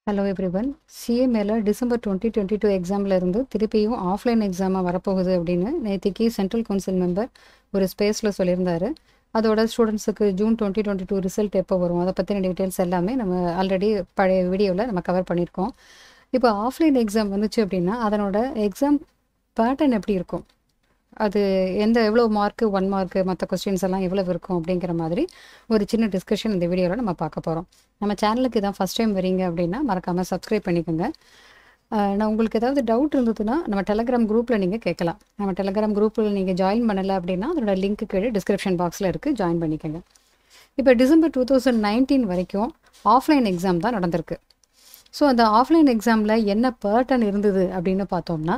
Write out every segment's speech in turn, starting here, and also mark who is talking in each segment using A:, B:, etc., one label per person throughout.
A: hello everyone C மேலே December twenty twenty two எக்ஸாமில் இருந்து திருப்பியும் ஆஃப்லைன் எக்ஸாமாக வரப்போகுது அப்படின்னு நேற்றுக்கு சென்ட்ரல் கவுன்சில் மெம்பர் ஒரு ஸ்பேஸில் சொல்லியிருந்தாரு அதோட ஸ்டூடெண்ட்ஸுக்கு June twenty twenty two result எப்போ வரும் அதை பற்றின டீட்டெயில்ஸ் எல்லாமே நம்ம ஆல்ரெடி பழைய வீடியோவில் நம்ம கவர் பண்ணியிருக்கோம் இப்போ ஆஃப்லைன் எக்ஸாம் வந்துச்சு அப்படின்னா அதனோட எக்ஸாம் பேட்டர்ன் எப்படி இருக்கும் அது எந்த எவ்வளோ மார்க்கு ஒன் மார்க்கு மற்ற கொஸ்டின்ஸ் எல்லாம் எவ்வளோ இருக்கும் அப்படிங்கிற மாதிரி ஒரு சின்ன டிஸ்கஷன் இந்த வீடியோவில் நம்ம பார்க்க போகிறோம் நம்ம சேனலுக்கு இதான் ஃபஸ்ட் டைம் வரீங்க அப்படின்னா மறக்காமல் சப்ஸ்கிரைப் பண்ணிக்கோங்க ஆஹ் நான் உங்களுக்கு ஏதாவது டவுட் இருந்ததுன்னா நம்ம டெலகிராம் குரூப்பில் நீங்கள் கேட்கலாம் நம்ம டெலகிராம் குரூப்பில் நீங்கள் ஜாயின் பண்ணலை அப்படின்னா அதோட லிங்க் கீழே டிஸ்கிரிப்ஷன் பாக்ஸில் இருக்குது ஜாயின் பண்ணிக்கோங்க இப்போ டிசம்பர் டூ தௌசண்ட் நைன்டீன் வரைக்கும் ஆஃப்லைன் எக்ஸாம் தான் நடந்திருக்கு ஸோ அந்த ஆஃப்லைன் எக்ஸாமில் என்ன பேட்டர்ன் இருந்தது அப்படின்னு பார்த்தோம்னா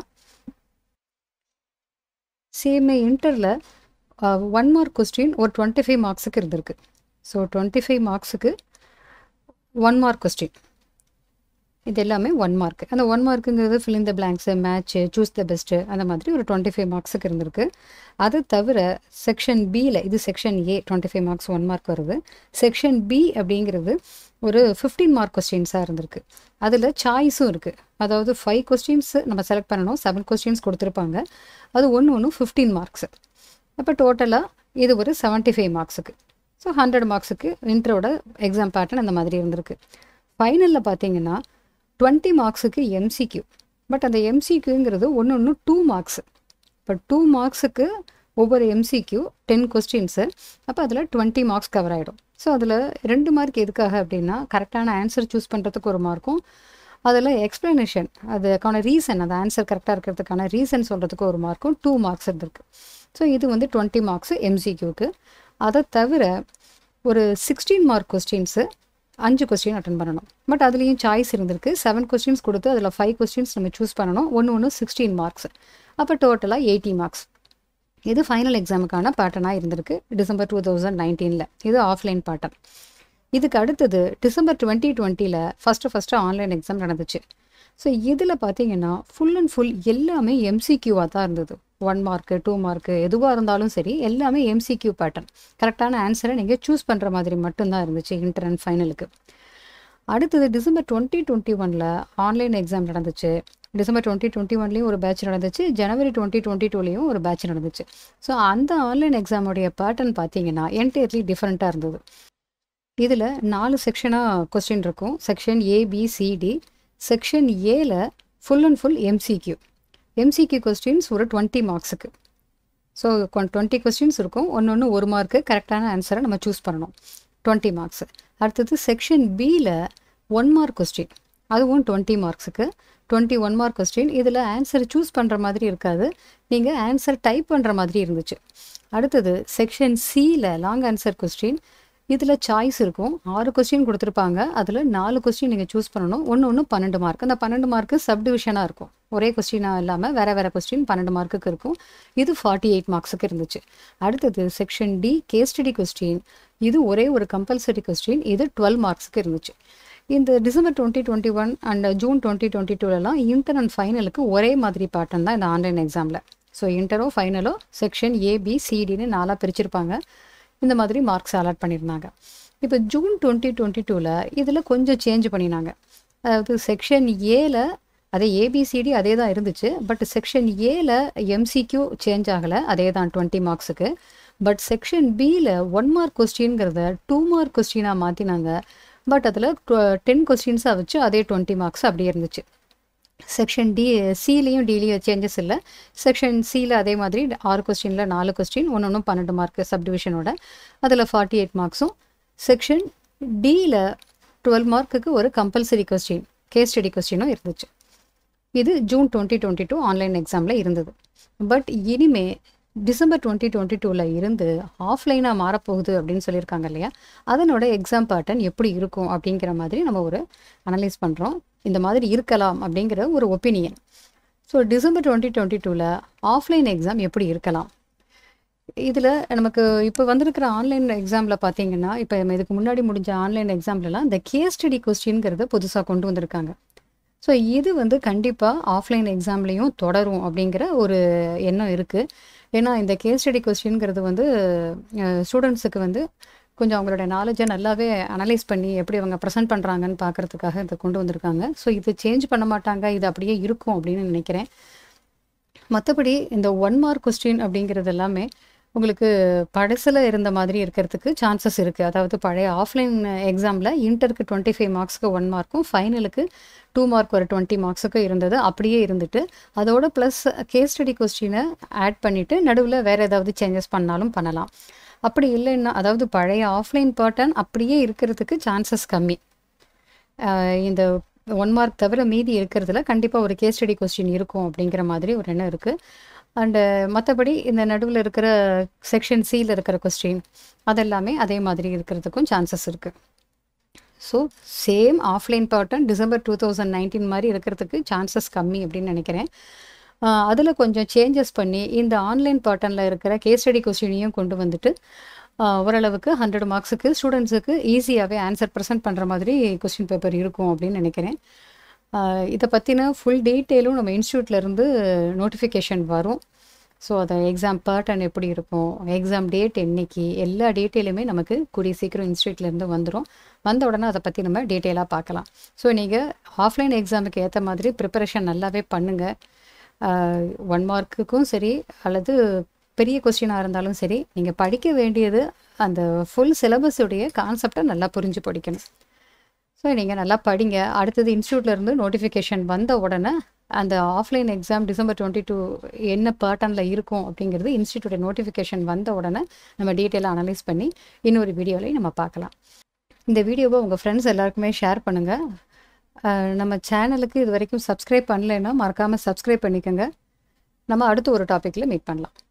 A: சேமே இன்டரில் ஒன் மார்க் கொஸ்டின் ஒரு டுவெண்ட்டி ஃபைவ் மார்க்ஸுக்கு இருந்திருக்கு ஸோ டுவெண்ட்டி ஃபைவ் மார்க்ஸுக்கு ஒன் மார்க் கொஸ்டின் இது எல்லாமே ஒன் மார்க் அந்த ஒன் மார்க்குங்கிறது ஃபில் இந்த blanks match choose the best அந்த மாதிரி ஒரு டுவெண்ட்டி ஃபைவ் மார்க்ஸுக்கு இருந்திருக்கு அது தவிர செக்ஷன் பியில் இது section A twenty five marks one mark வருது செக்ஷன் பி அப்படிங்கிறது ஒரு ஃபிஃப்டீன் மார்க் கொஸ்டின்ஸாக இருந்திருக்கு அதில் சாய்ஸும் இருக்குது அதாவது ஃபைவ் கொஸ்டின்ஸ் நம்ம செலக்ட் பண்ணணும் செவன் கொஸ்டின்ஸ் கொடுத்துருப்பாங்க அது ஒன்று ஒன்று ஃபிஃப்டீன் மார்க்ஸு அப்போ டோட்டலாக இது ஒரு செவன்ட்டி ஃபைவ் மார்க்ஸுக்கு ஸோ ஹண்ட்ரட் மார்க்ஸுக்கு இன்டரோட எக்ஸாம் பேட்டர்ன் அந்த மாதிரி இருந்திருக்கு ஃபைனலில் பார்த்தீங்கன்னா டுவெண்ட்டி மார்க்ஸுக்கு எம்சிக்யூ பட் அந்த எம்சிக்யூங்கிறது ஒன்று ஒன்று டூ மார்க்ஸு இப்போ டூ மார்க்ஸுக்கு ஒவ்வொரு எம்சிக்யூ டென் கொஸ்டின்ஸு அப்போ அதில் டுவெண்ட்டி மார்க்ஸ் கவர் ஆகிடும் ஸோ அதில் ரெண்டு மார்க் எதுக்காக அப்படின்னா கரெக்டான ஆன்சர் சூஸ் பண்ணுறதுக்கு ஒரு மார்க்கும் அதில் எக்ஸ்ப்ளனேஷன் அதுக்கான ரீசன் அந்த ஆன்சர் கரெக்டாக இருக்கிறதுக்கான ரீசன் சொல்கிறதுக்கு ஒரு மார்க்கும் டூ மார்க்ஸ் இருந்திருக்கு ஸோ இது வந்து டுவெண்ட்டி மார்க்ஸ் எம்சிக்யூக்கு அதை தவிர ஒரு சிக்ஸ்டீன் மார்க் கொஸ்டின்ஸு அஞ்சு கொஸ்டின் அட்டன் பண்ணணும் பட் அதுலேயும் சாய்ஸ் இருந்திருக்கு செவன் கொஸ்டின்ஸ் கொடுத்து அதில் ஃபைவ் கொஸ்டின்ஸ் நம்ம சூஸ் பண்ணணும் ஒன்று ஒன்று சிக்ஸ்டீன் மார்க்ஸ் அப்போ டோட்டலாக எயிட்டி மார்க்ஸ் இது ஃபைனல் எக்ஸாமுக்கான பேட்டர்னாக இருந்திருக்கு டிசம்பர் டூ தௌசண்ட் நைன்டீனில் இது ஆஃப்லைன் பேட்டர்ன் இதுக்கு அடுத்தது டிசம்பர் டுவெண்ட்டி டுவெண்ட்டியில் ஃபஸ்ட்டு ஃபஸ்ட்டு ஆன்லைன் எக்ஸாம் நடந்துச்சு ஸோ இதில் பார்த்தீங்கன்னா ஃபுல் அண்ட் ஃபுல் எல்லாமே எம்சிக்யூவாக தான் இருந்தது ஒன் மார்க்கு டூ மார்க்கு எதுவாக இருந்தாலும் சரி எல்லாமே எம்சிக்யூ பேட்டர்ன் கரெக்டான ஆன்சரை நீங்கள் சூஸ் பண்ணுற மாதிரி மட்டும்தான் இருந்துச்சு இன்டர் அண்ட் ஃபைனலுக்கு அடுத்தது டிசம்பர் டுவெண்ட்டி டுவெண்ட்டி ஒனில் ஆன்லைன் எக்ஸாம் நடந்துச்சு டிசம்பர் டுவெண்ட்டி டுவெண்ட்டி ஒன்லேயும் ஒரு பேட்ச் நடந்துச்சு ஜனவரி டுவெண்ட்டி டுவெண்ட்டி டூலேயும் ஒரு பேட்ச் நடந்துச்சு ஸோ அந்த ஆன்லைன் எக்ஸாமுடைய பேட்டர்ன் பார்த்தீங்கன்னா என்டையர்லி டிஃப்ரெண்ட்டாக இருந்தது இதில் நாலு செக்ஷனாக கொஸ்டின் இருக்கும் செக்ஷன் ஏபிசிடி செக்ஷன் ஏல full and full MCQ MCQ questions ஒரு டுவெண்ட்டி மார்க்ஸுக்கு ஸோ டுவெண்ட்டி கொஸ்டின்ஸ் இருக்கும் ஒன்று ஒன்று ஒரு மார்க்கு கரெக்டான ஆன்சரை நம்ம சூஸ் பண்ணணும் டுவெண்ட்டி மார்க்ஸ் அடுத்தது செக்ஷன் பியில் ஒன் மார்க் கொஸ்டின் அதுவும் டுவெண்ட்டி மார்க்ஸுக்கு டுவெண்ட்டி ஒன் மார்க் கொஸ்டின் இதில் ஆன்சர் சூஸ் பண்ணுற மாதிரி இருக்காது நீங்கள் ஆன்சர் டைப் பண்ணுற மாதிரி இருந்துச்சு அடுத்தது செக்ஷன் சியில் லாங் ஆன்சர் கொஸ்டின் இதில் சாய்ஸ் இருக்கும் ஆறு கொஸ்டின் கொடுத்துருப்பாங்க அதில் நாலு கொஸ்டின் நீங்கள் சூஸ் பண்ணணும் ஒன்று ஒன்று பன்னெண்டு மார்க் அந்த பன்னெண்டு மார்க்கு சப் டிவிஷனாக இருக்கும் ஒரே கொஸ்டினாக இல்லாமல் வேறு வேறு கொஸ்டின் பன்னெண்டு மார்க்குக்கு இருக்கும் இது ஃபார்ட்டி எயிட் மார்க்ஸுக்கு இருந்துச்சு அடுத்தது section D case study question இது ஒரே ஒரு கம்பல்சரி கொஸ்டின் இது டுவெல் மார்க்ஸுக்கு இருந்துச்சு இந்த December twenty twenty one and June twenty twenty டூலலாம் இன்டர் அண்ட் ஃபைனலுக்கு ஒரே மாதிரி பேட்டர்ன் தான் இந்த ஆன்லைன் எக்ஸாமில் ஸோ இன்டரோ ஃபைனலோ செக்ஷன் ஏபி சிடின்னு நாலாக பிரிச்சிருப்பாங்க இந்த மாதிரி மார்க்ஸ் அலாட் பண்ணியிருந்தாங்க இப்போ ஜூன் டுவெண்ட்டி டுவெண்ட்டி டூவில் இதில் கொஞ்சம் சேஞ்ச் பண்ணினாங்க அதாவது செக்ஷன் ஏல அதே ஏபிசிடி அதே தான் இருந்துச்சு பட் செக்ஷன் ஏல எம்சிக்யூ சேஞ்ச் ஆகலை அதே தான் டுவெண்ட்டி மார்க்ஸுக்கு பட் செக்ஷன் பியில் ஒன் மார்க் கொஸ்டின்ங்கிறத டூ மார்க் கொஸ்டினாக மாற்றினாங்க பட் அதில் டென் கொஸ்டின்ஸாக வச்சு அதே டுவெண்ட்டி மார்க்ஸ் அப்படியே இருந்துச்சு செக்ஷன் டி சிலையும் டிலையும் சேஞ்சஸ் இல்லை செக்ஷன் சியில் அதே மாதிரி ஆறு கொஸ்டினில் நாலு கொஸ்டின் ஒன்று ஒன்றும் பன்னெண்டு மார்க் சப்டிவிஷனோட அதில் ஃபார்ட்டி எயிட் மார்க்ஸும் செக்ஷன் டியில் டுவெல் மார்க்குக்கு ஒரு கம்பல்சரி கொஸ்டின் கேஸ் ஸ்டடி கொஸ்டினும் இருந்துச்சு இது June twenty twenty two online எக்ஸாமில் இருந்தது பட் இனிமே டிசம்பர் டுவெண்ட்டி டுவெண்ட்டி டூவில் இருந்து ஆஃப்லைனாக மாறப்போகுது அப்படின்னு சொல்லியிருக்காங்க இல்லையா அதனோட எக்ஸாம் பேட்டர்ன் எப்படி இருக்கும் அப்படிங்கிற மாதிரி நம்ம ஒரு அனலைஸ் பண்ணுறோம் இந்த மாதிரி இருக்கலாம் அப்படிங்கிற ஒரு opinion so December twenty twenty டூவில் ஆஃப்லைன் எக்ஸாம் எப்படி இருக்கலாம் இதில் நமக்கு இப்போ வந்திருக்கிற ஆன்லைன் எக்ஸாமில் பார்த்தீங்கன்னா இப்போ நம்ம இதுக்கு முன்னாடி முடிஞ்ச ஆன்லைன் எக்ஸாம்லலாம் இந்த கேஸ் ஸ்டடி கொஸ்டின்ங்கிறத புதுசாக கொண்டு வந்திருக்காங்க ஸோ இது வந்து கண்டிப்பாக ஆஃப்லைன் எக்ஸாம்லேயும் தொடரும் அப்படிங்கிற ஒரு எண்ணம் இருக்குது ஏன்னா இந்த கேஸ் ஸ்டடி கொஸ்டின்ங்கிறது வந்து ஸ்டூடெண்ட்ஸுக்கு வந்து கொஞ்சம் அவங்களோட நாலேஜை நல்லாவே அனலைஸ் பண்ணி எப்படி அவங்க ப்ரெசென்ட் பண்ணுறாங்கன்னு பார்க்குறதுக்காக இதை கொண்டு வந்திருக்காங்க ஸோ இது சேஞ்ச் பண்ண மாட்டாங்க இது அப்படியே இருக்கும் அப்படின்னு நினைக்கிறேன் மற்றபடி இந்த ஒன் மார்க் கொஸ்டின் அப்படிங்கிறது எல்லாமே உங்களுக்கு பழசில் இருந்த மாதிரி இருக்கிறதுக்கு சான்சஸ் இருக்குது அதாவது பழைய ஆஃப்லைன் எக்ஸாமில் இன்டருக்கு டுவெண்ட்டி ஃபைவ் மார்க்ஸ்க்கு ஒன் மார்க்கும் ஃபைனலுக்கு டூ மார்க் ஒரு டுவெண்ட்டி மார்க்ஸுக்கு இருந்தது அப்படியே இருந்துட்டு அதோட ப்ளஸ் கேஸ் ஸ்டடி கொஸ்டினை ஆட் பண்ணிவிட்டு நடுவில் வேறு ஏதாவது சேஞ்சஸ் பண்ணாலும் பண்ணலாம் அப்படி இல்லைன்னா அதாவது பழைய ஆஃப்லைன் பேட்டர்ன் அப்படியே இருக்கிறதுக்கு சான்சஸ் கம்மி ஆஹ் இந்த ஒன் மார்க் தவிர மீதி இருக்கிறதுல கண்டிப்பாக ஒரு கேஸ் ஸ்டடி கொஸ்டின் இருக்கும் அப்படிங்கிற மாதிரி ஒரு எண்ணம் இருக்குது அண்டு மற்றபடி இந்த நடுவில் இருக்கிற செக்ஷன் சியில் இருக்கிற கொஸ்டின் அதெல்லாமே அதே மாதிரி இருக்கிறதுக்கும் சான்சஸ் இருக்குது so same offline pattern December two thousand nineteen மாதிரி இருக்கிறதுக்கு சான்சஸ் கம்மி அப்படின்னு நினைக்கிறேன் அதில் கொஞ்சம் சேஞ்சஸ் பண்ணி இந்த ஆன்லைன் பேட்டர்னில் இருக்கிற கேஸ் ஸ்டடி கொஸ்டினையும் கொண்டு வந்துட்டு ஆஹ் ஓரளவுக்கு ஹண்ட்ரட் மார்க்ஸுக்கு ஸ்டூடெண்ட்ஸுக்கு ஈஸியாகவே ஆன்சர் ப்ரெசென்ட் பண்ணுற மாதிரி கொஸ்டின் பேப்பர் இருக்கும் அப்படின்னு நினைக்கிறேன் ஆஹ் இதை பற்றின ஃபுல் டீட்டெயிலும் நம்ம இன்ஸ்டியூட்லேருந்து நோட்டிஃபிகேஷன் வரும் ஸோ அதை எக்ஸாம் பேட்டர்ன் எப்படி இருக்கும் எக்ஸாம் டேட் என்னைக்கு எல்லா டீட்டெயிலுமே நமக்கு கூடிய சீக்கிரம் இன்ஸ்டியூட்லேருந்து வந்துடும் வந்த உடனே அதை பற்றி நம்ம டீட்டெயிலாக பார்க்கலாம் ஸோ நீங்கள் ஆஃப்லைன் எக்ஸாமுக்கு ஏற்ற மாதிரி ப்ரிப்பரேஷன் நல்லாவே பண்ணுங்கள் ஒன் மார்க்குக்கும் சரி அல்லது பெரிய கொஸ்டினாக இருந்தாலும் சரி நீங்கள் படிக்க வேண்டியது அந்த ஃபுல் சிலபஸுடைய கான்செப்டை நல்லா புரிஞ்சு படிக்கணும் ஸோ நீங்கள் நல்லா படிங்க அடுத்தது இன்ஸ்டியூட்ல இருந்து நோட்டிஃபிகேஷன் வந்த உடனே அந்த offline exam December twenty two என்ன பேட்டர்னில் இருக்கும் அப்படிங்கிறது இன்ஸ்டியூட்டோட நோட்டிஃபிகேஷன் வந்த உடனே நம்ம டீட்டெயிலாக அனலைஸ் பண்ணி இன்னொரு வீடியோலையும் நம்ம பார்க்கலாம் இந்த வீடியோவை உங்கள் ஃப்ரெண்ட்ஸ் எல்லாருக்குமே ஷேர் பண்ணுங்கள் நம்ம சேனலுக்கு இது வரைக்கும் சப்ஸ்கிரைப் பண்ணலைன்னா மறக்காமல் சப்ஸ்கிரைப் பண்ணிக்கோங்க நம்ம அடுத்த ஒரு டாப்பிக்கில் மீட் பண்ணலாம்